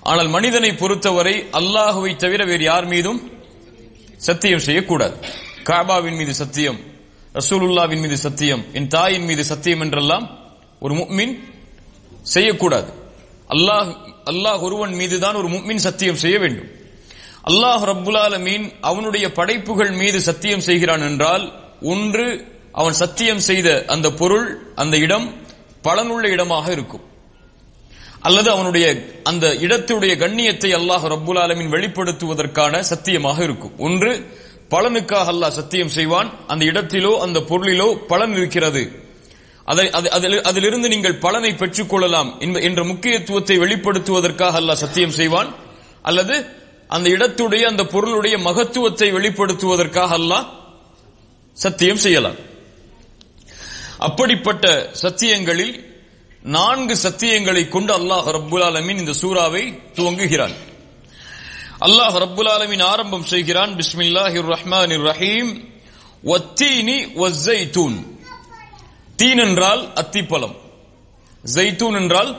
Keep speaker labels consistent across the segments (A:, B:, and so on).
A: ஆனால் மனிதனை பொறுத்தவரை அல்லாஹுவை தவிர வேறு யார் மீதும் சத்தியம் செய்யக்கூடாது காபாவின் மீது சத்தியம் ரசூலுல்லாவின் மீது சத்தியம் என் தாயின் மீது சத்தியம் என்றெல்லாம் ஒரு முக்மின் செய்யக்கூடாது அல்லாஹ் அல்லாஹ் ஒருவன் மீதுதான் ஒரு முக்மின் சத்தியம் செய்ய வேண்டும் அல்லாஹ் ரப்புல் ஆலமீன் அவனுடைய படைப்புகள் மீது சத்தியம் செய்கிறான் என்றால் ஒன்று அவன் சத்தியம் செய்த அந்த பொருள் அந்த இடம் பலனுள்ள இடமாக இருக்கும் அல்லது அவனுடைய அந்த இடத்துடைய கண்ணியத்தை அல்லாஹ் ரப்புல் ஆலமீன் வெளிப்படுத்துவதற்கான சத்தியமாக இருக்கும் ஒன்று பலனுக்காக அல்லாஹ் சத்தியம் செய்வான் அந்த இடத்திலோ அந்த பொருளிலோ பலன் இருக்கிறது அதை அது- அதில்- அதிலிருந்து நீங்கள் பலனை பெற்றுக் கொள்ளலாம் என்ப- என்ற முக்கியத்துவத்தை வெளிப்படுத்துவதற்காக அல்லாஹ் சத்தியம் செய்வான் அல்லது அந்த இடத்துடைய அந்த பொருளுடைய மகத்துவத்தை வெளிப்படுத்துவதற்காக அல்லாஹ் சத்தியம் செய்யலாம் அப்படிப்பட்ட சத்தியங்களில் நான்கு சத்தியங்களை கொண்டு அல்லாஹ் ரப்புல் ஆலமீன் இந்த சூறாவை துவங்குகிறான் அல்லாஹ் ரப்புல் ஆலமீன் ஆரம்பம் செய்கிறான் பிஸ்மில்லாஹிர் ரஹ்மானிர் ரஹீம் வத்தீனி வஸ்ஸைத்தூன் தீன் என்றால் அத்திப்பழம் ஜைத்தூன் என்றால்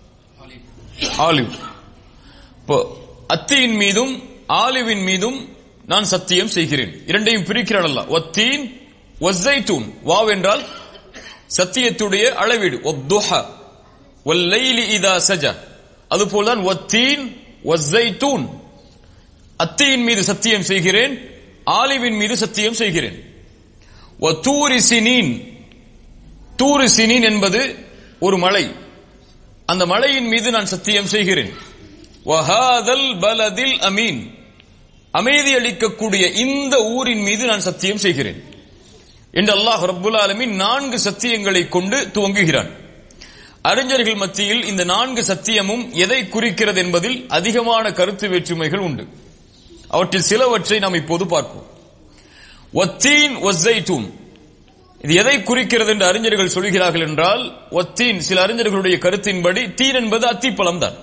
A: ஆலிவ் இப்போ அத்தியின் மீதும் ஆலிவின் மீதும் நான் சத்தியம் செய்கிறேன் இரண்டையும் பிரிக்கிறான் அல்லாஹ் ஒத்தீன் ஒஸ்ஸைத்தூன் வாவ் என்றால் சத்தியத்துடைய அளவீடு ஒத்துஹா ஒல்லைலி இதா சஜா அதுபோல்தான் ஒத்தீன் ஒஸ்ஸைத்தூன் அத்தியின் மீது சத்தியம் செய்கிறேன் ஆலிவின் மீது சத்தியம் செய்கிறேன் ஒத்தூரி சினீன் தூரு சினீன் என்பது ஒரு மலை அந்த மலையின் மீது நான் சத்தியம் செய்கிறேன் வஹாதல் பலதில் அமீன் அமைதி அளிக்கக்கூடிய இந்த ஊரின் மீது நான் சத்தியம் செய்கிறேன் என்று அல்லாஹ் ரப்புல் ஆலமீன் நான்கு சத்தியங்களை கொண்டு துவங்குகிறான் அறிஞர்கள் மத்தியில் இந்த நான்கு சத்தியமும் எதை குறிக்கிறது என்பதில் அதிகமான கருத்து வேற்றுமைகள் உண்டு அவற்றில் சிலவற்றை நாம் இப்போது பார்ப்போம் ஒத்தீன் ஒஸ்ஸைத்தூன் இது எதை குறிக்கிறது என்று அறிஞர்கள் சொல்கிறார்கள் என்றால் ஒத்தீன் சில அறிஞர்களுடைய கருத்தின்படி தீன் என்பது அத்திப்பழம் தான்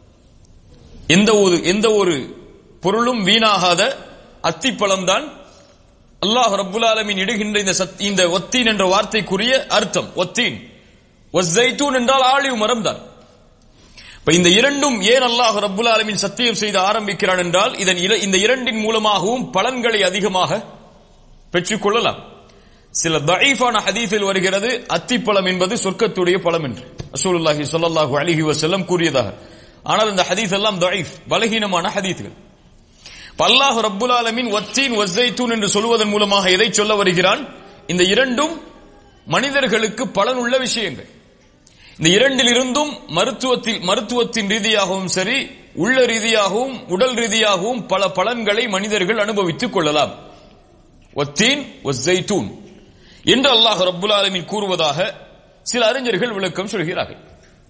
A: எந்த ஒரு எந்த ஒரு பொருளும் வீணாகாத அத்திப்பழம் தான் அல்லாஹ் ரப்புல் ஆலமீன் இடுகின்ற இந்த சத்- இந்த ஒத்தீன் என்ற வார்த்தைக்குரிய அர்த்தம் ஒத்தீன் ஒஸ்ஸைத்தூன் என்றால் ஆலிவ் மரம் தான் இப்ப இந்த இரண்டும் ஏன் அல்லாஹ் ரப்புல் ஆலமீன் சத்தியம் செய்து ஆரம்பிக்கிறான் என்றால் இதன் இர- இந்த இரண்டின் மூலமாகவும் பலன்களை அதிகமாக பெற்றுக் கொள்ளலாம் சில தஈஃபான ஹதீஸில் வருகிறது அத்திப்பழம் என்பது சொர்க்கத்துடைய பழம் என்று ரசூலுல்லாஹி ஸல்லல்லாஹு அலைஹி வஸல்லம் கூறியதாக ஆனால் இந்த ஹதீஸ் எல்லாம் தஈஃப் பலகீனமான ஹதீஸ்கள் இப்ப அல்லாஹ் ரப்புல் ஆலமீன் வத்தீன் வஸ்ஸைத்தூன் என்று சொல்வதன் மூலமாக எதை சொல்ல வருகிறான் இந்த இரண்டும் மனிதர்களுக்கு பலனுள்ள விஷயங்கள் இந்த இரண்டிலிருந்தும் மருத்துவத்தில் மருத்துவத்தின் ரீதியாகவும் சரி உள்ள ரீதியாகவும் உடல் ரீதியாகவும் பல பலன்களை மனிதர்கள் அனுபவித்துக் கொள்ளலாம் ஒத்தீன் ஒஸ்ஸைத்தூன் என்று அல்லாஹ் ரப்புல் ஆலமீன் கூறுவதாக சில அறிஞர்கள் விளக்கம் சொல்கிறார்கள்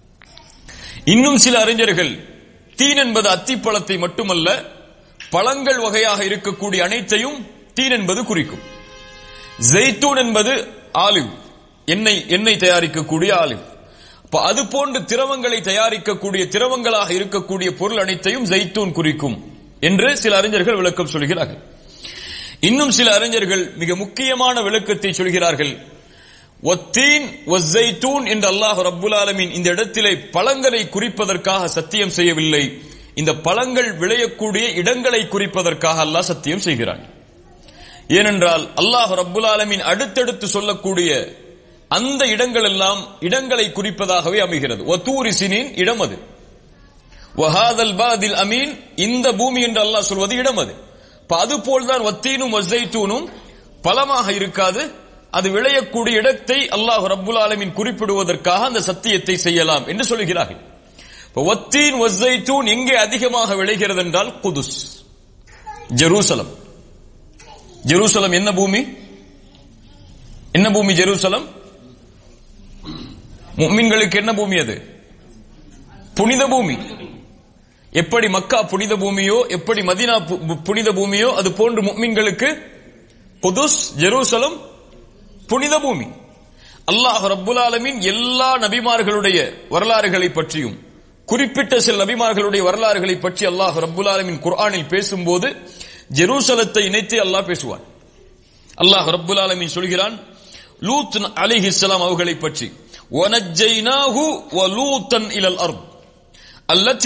A: இன்னும் சில அறிஞர்கள் தீன் என்பது அத்திப்பழத்தை மட்டுமல்ல பழங்கள் வகையாக இருக்கக்கூடிய அனைத்தையும் தீன் என்பது குறிக்கும் ஜெய்தூன் என்பது ஆலிவ் எண்ணெய் எண்ணெய் தயாரிக்கக்கூடிய ஆலிவ் அப்ப அது போன்று திரவங்களை தயாரிக்கக்கூடிய திரவங்களாக இருக்கக்கூடிய பொருள் அனைத்தையும் ஜெய்தூன் குறிக்கும் என்று சில அறிஞர்கள் விளக்கம் சொல்கிறார்கள் இன்னும் சில அறிஞர்கள் மிக முக்கியமான விளக்கத்தை சொல்கிறார்கள் ஒத்தீன் ஒஸ்ஸைத்தூன் என்று அல்லாஹ் ரப்புல் ஆலமீன் இந்த இடத்திலே பழங்களை குறிப்பதற்காக சத்தியம் செய்யவில்லை இந்த பழங்கள் விளையக்கூடிய இடங்களை குறிப்பதற்காக அல்லாஹ் சத்தியம் செய்கிறான் ஏனென்றால் அல்லாஹ் ரப்புல் ஆலமீன் அடுத்தடுத்து சொல்லக்கூடிய அந்த இடங்கள் எல்லாம் இடங்களை குறிப்பதாகவே அமைகிறது ஒத்தூரி சினின் இடம் அது வஹாதல் பாதில் அமீன் இந்த பூமி என்று அல்லாஹ் சொல்வது இடம் அது இப்ப அது போல்தான் வத்தீனும் வஸ்ஸைத்தூனும் பலமாக இருக்காது அது விளையக்கூடிய இடத்தை அல்லாஹ் ரப்புல் ஆலமீன் குறிப்பிடுவதற்காக அந்த சத்தியத்தை செய்யலாம் என்று சொல்கிறார்கள் இப்ப வத்தீன் வஸ்ஸைத்தூன் எங்கே அதிகமாக விளைகிறது என்றால் குதுஸ் ஜெருசலம் ஜெருசலம் என்ன பூமி என்ன பூமி ஜெருசலம் முஃமின்களுக்கு என்ன பூமி அது புனித பூமி எப்படி மக்கா புனித பூமியோ எப்படி மதீனா பு- புனித பூமியோ அது போன்று முஃமின்களுக்கு குதுஸ் ஜெருசலம் புனித பூமி அல்லாஹ் ரப்புல் ஆலமீன் எல்லா நபிமார்களுடைய வரலாறுகளை பற்றியும் குறிப்பிட்ட சில நபிமார்களுடைய வரலாறுகளை பற்றி அல்லாஹ் ரப்புல் ஆலமீன் குர்ஆனில் பேசும்போது ஜெருசலத்தை இணைத்து அல்லாஹ் பேசுவான் அல்லாஹ் ரப்புல் ஆலமீன் சொல்கிறான் லூத் அலைஹிஸ்ஸலாம் அவர்களை பற்றி وَنَجَّيْنَاهُ وَلُوطًا إِلَى الْأَرْضِ التي